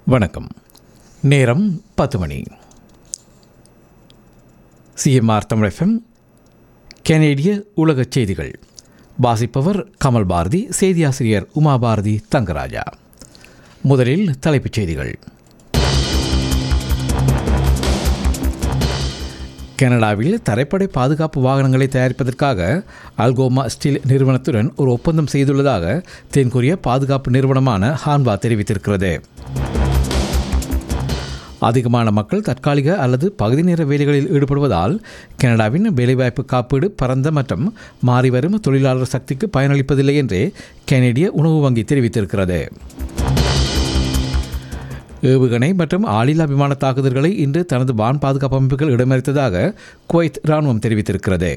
வணக்கம் நேரம் பத்து மணி சிஎம்ஆர் தமிழ் எஃப்எம் கனேடிய உலகச் செய்திகள் வாசிப்பவர் கமல் பாரதி செய்தியாசிரியர் உமா பாரதி தங்கராஜா முதலில் தலைப்புச் செய்திகள் கனடாவில் தரைப்படை பாதுகாப்பு வாகனங்களை தயாரிப்பதற்காக அல்கோமா ஸ்டீல் நிறுவனத்துடன் ஒரு ஒப்பந்தம் செய்துள்ளதாக தென்கொரிய பாதுகாப்பு நிறுவனமான ஹான்வா தெரிவித்திருக்கிறது அதிகமான மக்கள் தற்காலிக அல்லது பகுதி நேர வேலைகளில் ஈடுபடுவதால் கனடாவின் வேலைவாய்ப்பு காப்பீடு பரந்த மற்றும் மாறிவரும் தொழிலாளர் சக்திக்கு பயனளிப்பதில்லை என்றே கனேடிய உணவு வங்கி தெரிவித்திருக்கிறது ஏவுகணை மற்றும் ஆளில்லா விமான தாக்குதல்களை இன்று தனது வான் பாதுகாப்பு அமைப்புகள் இடமளித்ததாக குவைத் இராணுவம் தெரிவித்திருக்கிறது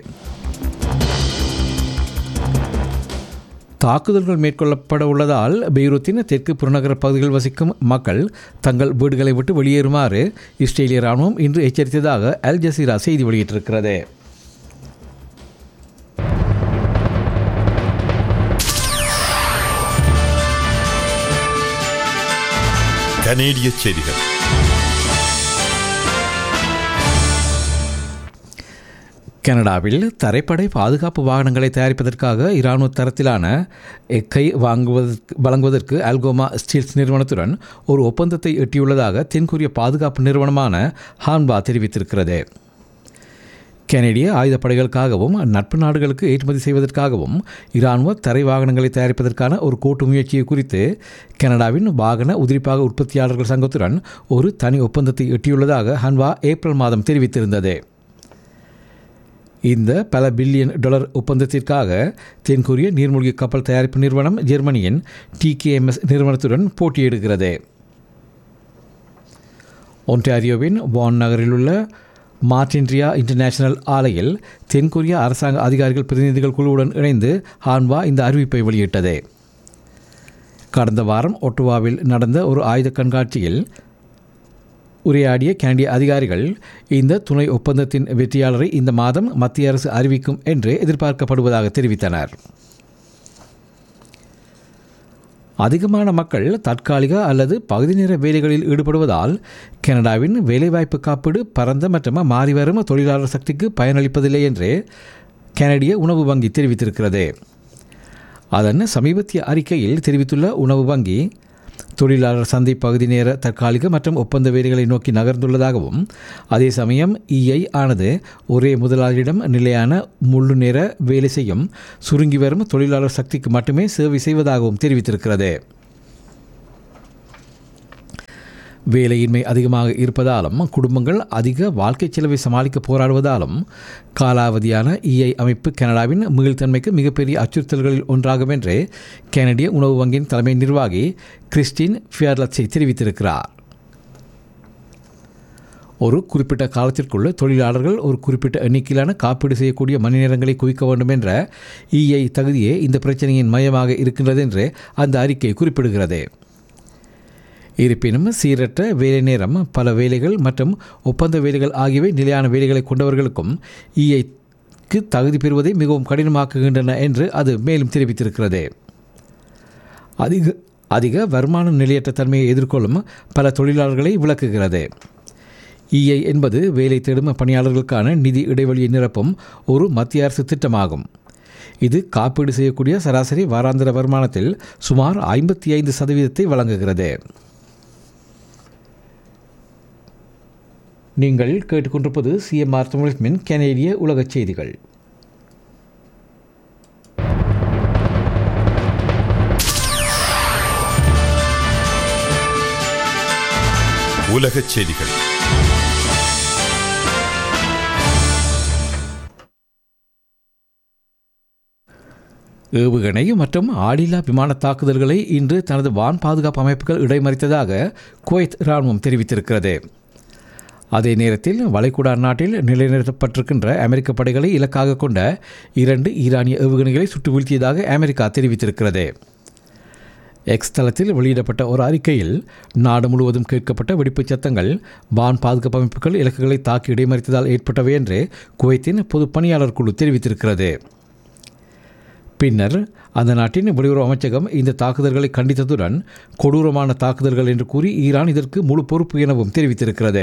தாக்குதல்கள் மேற்கொள்ளப்பட உள்ளதால் பெய்ரூத்தின் தெற்கு புறநகர பகுதிகளில் வசிக்கும் மக்கள் தங்கள் வீடுகளை விட்டு வெளியேறுமாறு இஸ்ரேலிய இராணுவம் இன்று எச்சரித்ததாக அல் ஜசீரா செய்தி வெளியிட்டிருக்கிறது கனேடிய செய்திகள் கனடாவில் தரைப்படை பாதுகாப்பு வாகனங்களை தயாரிப்பதற்காக இராணுவ தரத்திலான எக்கை வாங்குவதற்கு வழங்குவதற்கு அல்கோமா ஸ்டீல்ஸ் நிறுவனத்துடன் ஒரு ஒப்பந்தத்தை எட்டியுள்ளதாக தென்கொரிய பாதுகாப்பு நிறுவனமான ஹான்பா தெரிவித்திருக்கிறது கனேடிய ஆயுதப்படைகளுக்காகவும் நட்பு நாடுகளுக்கு ஏற்றுமதி செய்வதற்காகவும் இராணுவ தரை வாகனங்களை தயாரிப்பதற்கான ஒரு கூட்டு முயற்சியை குறித்து கனடாவின் வாகன உதிரிப்பாக உற்பத்தியாளர்கள் சங்கத்துடன் ஒரு தனி ஒப்பந்தத்தை எட்டியுள்ளதாக ஹன்வா ஏப்ரல் மாதம் தெரிவித்திருந்தது இந்த பல பில்லியன் டாலர் ஒப்பந்தத்திற்காக தென்கொரிய நீர்மூழ்கி கப்பல் தயாரிப்பு நிறுவனம் ஜெர்மனியின் டிகேஎம்எஸ் நிறுவனத்துடன் போட்டியிடுகிறது ஒன்டாரியோவின் வான் நகரில் உள்ள மார்டின்ட்ரியா இன்டர்நேஷனல் ஆலையில் தென்கொரிய அரசாங்க அதிகாரிகள் பிரதிநிதிகள் குழுவுடன் இணைந்து ஹான்வா இந்த அறிவிப்பை வெளியிட்டது கடந்த வாரம் ஒட்டுவாவில் நடந்த ஒரு ஆயுத கண்காட்சியில் உரையாடிய கனடிய அதிகாரிகள் இந்த துணை ஒப்பந்தத்தின் வெற்றியாளரை இந்த மாதம் மத்திய அரசு அறிவிக்கும் என்று எதிர்பார்க்கப்படுவதாக தெரிவித்தனர் அதிகமான மக்கள் தற்காலிக அல்லது பகுதி நேர வேலைகளில் ஈடுபடுவதால் கனடாவின் வேலைவாய்ப்பு காப்பீடு பரந்த மற்றும் மாறிவரும் தொழிலாளர் சக்திக்கு பயனளிப்பதில்லை என்று கனடிய உணவு வங்கி தெரிவித்திருக்கிறது அதன் சமீபத்திய அறிக்கையில் தெரிவித்துள்ள உணவு வங்கி தொழிலாளர் சந்தை பகுதி நேர தற்காலிக மற்றும் ஒப்பந்த வேலைகளை நோக்கி நகர்ந்துள்ளதாகவும் அதே சமயம் இஐ ஆனது ஒரே முதலாளியிடம் நிலையான முழு நேர வேலை செய்யும் சுருங்கி வரும் தொழிலாளர் சக்திக்கு மட்டுமே சேவை செய்வதாகவும் தெரிவித்திருக்கிறது வேலையின்மை அதிகமாக இருப்பதாலும் குடும்பங்கள் அதிக வாழ்க்கை செலவை சமாளிக்க போராடுவதாலும் காலாவதியான இஐ அமைப்பு கனடாவின் மீள்தன்மைக்கு மிகப்பெரிய அச்சுறுத்தல்களில் ஒன்றாகும் என்று கனடிய உணவு வங்கியின் தலைமை நிர்வாகி கிறிஸ்டின் ஃபியர்லட்ஸை தெரிவித்திருக்கிறார் ஒரு குறிப்பிட்ட காலத்திற்குள் தொழிலாளர்கள் ஒரு குறிப்பிட்ட எண்ணிக்கையிலான காப்பீடு செய்யக்கூடிய மணி நேரங்களை குவிக்க வேண்டும் என்ற இஐ தகுதியே இந்த பிரச்சனையின் மையமாக இருக்கின்றது என்று அந்த அறிக்கை குறிப்பிடுகிறது இருப்பினும் சீரற்ற வேலை நேரம் பல வேலைகள் மற்றும் ஒப்பந்த வேலைகள் ஆகியவை நிலையான வேலைகளை கொண்டவர்களுக்கும் இஐக்கு தகுதி பெறுவதை மிகவும் கடினமாக்குகின்றன என்று அது மேலும் தெரிவித்திருக்கிறது அதிக அதிக வருமான நிலையற்ற தன்மையை எதிர்கொள்ளும் பல தொழிலாளர்களை விளக்குகிறது இஐ என்பது வேலை தேடும் பணியாளர்களுக்கான நிதி இடைவெளியை நிரப்பும் ஒரு மத்திய அரசு திட்டமாகும் இது காப்பீடு செய்யக்கூடிய சராசரி வாராந்திர வருமானத்தில் சுமார் ஐம்பத்தி ஐந்து சதவீதத்தை வழங்குகிறது நீங்கள் கேட்டுக்கொண்டிருப்பது சிஎம்ஆர் தமிழ்மின் கனேடிய உலகச் செய்திகள் உலகச் செய்திகள் ஏவுகணை மற்றும் ஆளில்லா விமான தாக்குதல்களை இன்று தனது வான் பாதுகாப்பு அமைப்புகள் இடைமறித்ததாக குவைத் இராணுவம் தெரிவித்திருக்கிறது அதே நேரத்தில் வளைகுடா நாட்டில் நிலைநிறுத்தப்பட்டிருக்கின்ற அமெரிக்க படைகளை இலக்காக கொண்ட இரண்டு ஈரானிய ஏவுகணைகளை சுட்டு வீழ்த்தியதாக அமெரிக்கா தெரிவித்திருக்கிறது எக்ஸ் தளத்தில் வெளியிடப்பட்ட ஒரு அறிக்கையில் நாடு முழுவதும் கேட்கப்பட்ட வெடிப்புச் சத்தங்கள் வான் பாதுகாப்பு அமைப்புகள் இலக்குகளை தாக்கி இடைமறித்ததால் ஏற்பட்டவை என்று குவைத்தின் பொது பணியாளர் குழு தெரிவித்திருக்கிறது பின்னர் அந்த நாட்டின் வெளியுறவு அமைச்சகம் இந்த தாக்குதல்களை கண்டித்ததுடன் கொடூரமான தாக்குதல்கள் என்று கூறி ஈரான் இதற்கு முழு பொறுப்பு எனவும் தெரிவித்திருக்கிறது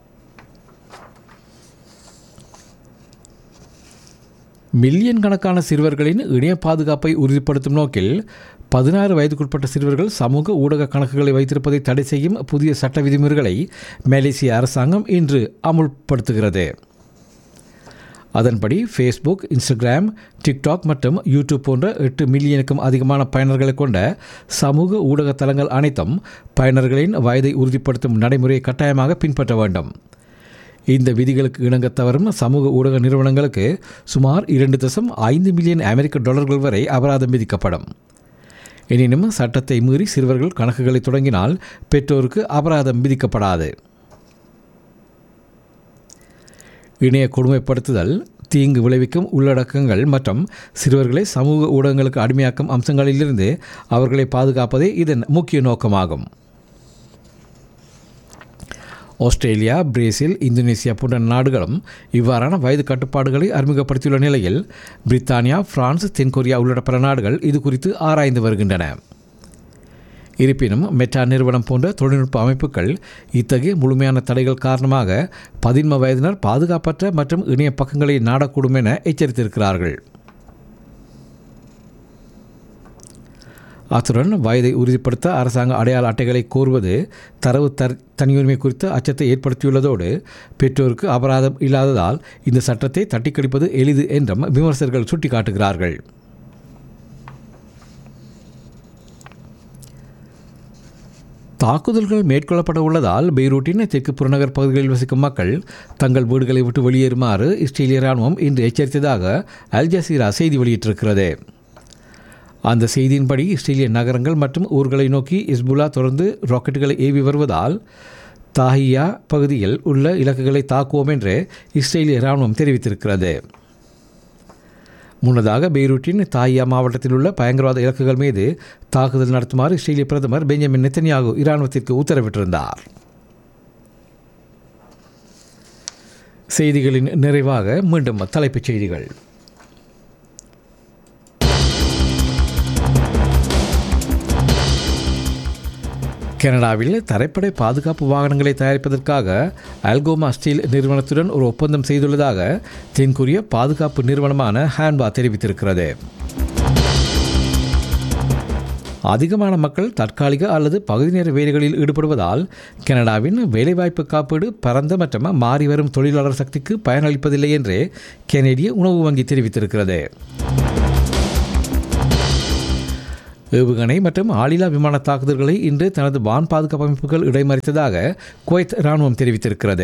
மில்லியன் கணக்கான சிறுவர்களின் இணைய பாதுகாப்பை உறுதிப்படுத்தும் நோக்கில் பதினாறு வயதுக்குட்பட்ட சிறுவர்கள் சமூக ஊடக கணக்குகளை வைத்திருப்பதை தடை செய்யும் புதிய சட்ட விதிமுறைகளை மலேசிய அரசாங்கம் இன்று அமுல்படுத்துகிறது அதன்படி ஃபேஸ்புக் இன்ஸ்டாகிராம் டிக்டாக் மற்றும் யூடியூப் போன்ற எட்டு மில்லியனுக்கும் அதிகமான பயனர்களை கொண்ட சமூக ஊடக தளங்கள் அனைத்தும் பயனர்களின் வயதை உறுதிப்படுத்தும் நடைமுறையை கட்டாயமாக பின்பற்ற வேண்டும் இந்த விதிகளுக்கு இணங்க தவறும் சமூக ஊடக நிறுவனங்களுக்கு சுமார் இரண்டு தசம் ஐந்து மில்லியன் அமெரிக்க டாலர்கள் வரை அபராதம் விதிக்கப்படும் எனினும் சட்டத்தை மீறி சிறுவர்கள் கணக்குகளை தொடங்கினால் பெற்றோருக்கு அபராதம் விதிக்கப்படாது இணைய கொடுமைப்படுத்துதல் தீங்கு விளைவிக்கும் உள்ளடக்கங்கள் மற்றும் சிறுவர்களை சமூக ஊடகங்களுக்கு அடிமையாக்கும் அம்சங்களிலிருந்து அவர்களை பாதுகாப்பதே இதன் முக்கிய நோக்கமாகும் ஆஸ்திரேலியா பிரேசில் இந்தோனேசியா போன்ற நாடுகளும் இவ்வாறான வயது கட்டுப்பாடுகளை அறிமுகப்படுத்தியுள்ள நிலையில் பிரித்தானியா பிரான்ஸ் தென்கொரியா உள்ளிட்ட பல நாடுகள் இது குறித்து ஆராய்ந்து வருகின்றன இருப்பினும் மெட்டா நிறுவனம் போன்ற தொழில்நுட்ப அமைப்புகள் இத்தகைய முழுமையான தடைகள் காரணமாக பதின்ம வயதினர் பாதுகாப்பற்ற மற்றும் இணைய பக்கங்களை நாடக்கூடும் என எச்சரித்திருக்கிறார்கள் அத்துடன் வயதை உறுதிப்படுத்த அரசாங்க அடையாள அட்டைகளை கோருவது தரவு தர் தனியுரிமை குறித்த அச்சத்தை ஏற்படுத்தியுள்ளதோடு பெற்றோருக்கு அபராதம் இல்லாததால் இந்த சட்டத்தை தட்டிக்கடிப்பது எளிது என்றும் விமர்சகர்கள் சுட்டிக்காட்டுகிறார்கள் தாக்குதல்கள் மேற்கொள்ளப்பட உள்ளதால் பெய்ரூட்டின் தெற்கு புறநகர் பகுதிகளில் வசிக்கும் மக்கள் தங்கள் வீடுகளை விட்டு வெளியேறுமாறு இஸ்ரேலிய ராணுவம் இன்று எச்சரித்ததாக அல் ஜசீரா செய்தி வெளியிட்டிருக்கிறது அந்த செய்தியின்படி இஸ்ரேலிய நகரங்கள் மற்றும் ஊர்களை நோக்கி இஸ்புல்லா தொடர்ந்து ராக்கெட்டுகளை ஏவி வருவதால் தாஹியா பகுதியில் உள்ள இலக்குகளை தாக்குவோம் என்று இஸ்ரேலிய இராணுவம் தெரிவித்திருக்கிறது முன்னதாக பெய்ரூட்டின் தாயியா மாவட்டத்தில் உள்ள பயங்கரவாத இலக்குகள் மீது தாக்குதல் நடத்துமாறு இஸ்ரேலிய பிரதமர் பெஞ்சமின் நெத்தன்யாகு இராணுவத்திற்கு உத்தரவிட்டிருந்தார் செய்திகளின் நிறைவாக மீண்டும் தலைப்புச் செய்திகள் கனடாவில் தரைப்படை பாதுகாப்பு வாகனங்களை தயாரிப்பதற்காக அல்கோமா ஸ்டீல் நிறுவனத்துடன் ஒரு ஒப்பந்தம் செய்துள்ளதாக தென்கொரிய பாதுகாப்பு நிறுவனமான ஹான்பா தெரிவித்திருக்கிறது அதிகமான மக்கள் தற்காலிக அல்லது பகுதி நேர வேலைகளில் ஈடுபடுவதால் கனடாவின் வேலைவாய்ப்பு காப்பீடு பரந்த மற்றும் மாறி வரும் தொழிலாளர் சக்திக்கு பயனளிப்பதில்லை என்று கெனடிய உணவு வங்கி தெரிவித்திருக்கிறது ஏவுகணை மற்றும் ஆளில்லா விமான தாக்குதல்களை இன்று தனது வான் பாதுகாப்பு அமைப்புகள் இடைமறித்ததாக குவைத் இராணுவம் தெரிவித்திருக்கிறது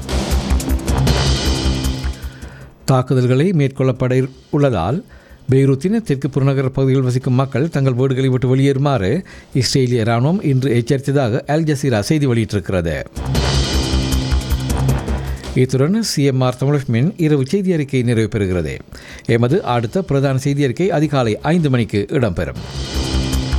தாக்குதல்களை மேற்கொள்ளப்பட உள்ளதால் பெய்ரூத்தின் தெற்கு புறநகர் பகுதியில் வசிக்கும் மக்கள் தங்கள் வீடுகளை விட்டு வெளியேறுமாறு இஸ்ரேலிய இராணுவம் இன்று எச்சரித்ததாக அல் ஜசீரா செய்தி வெளியிட்டிருக்கிறது இத்துடன் சிஎம்ஆர் தமிழகமின் இரவு செய்தி அறிக்கை நிறைவு பெறுகிறது எமது அடுத்த பிரதான செய்தி அறிக்கை அதிகாலை ஐந்து மணிக்கு இடம்பெறும்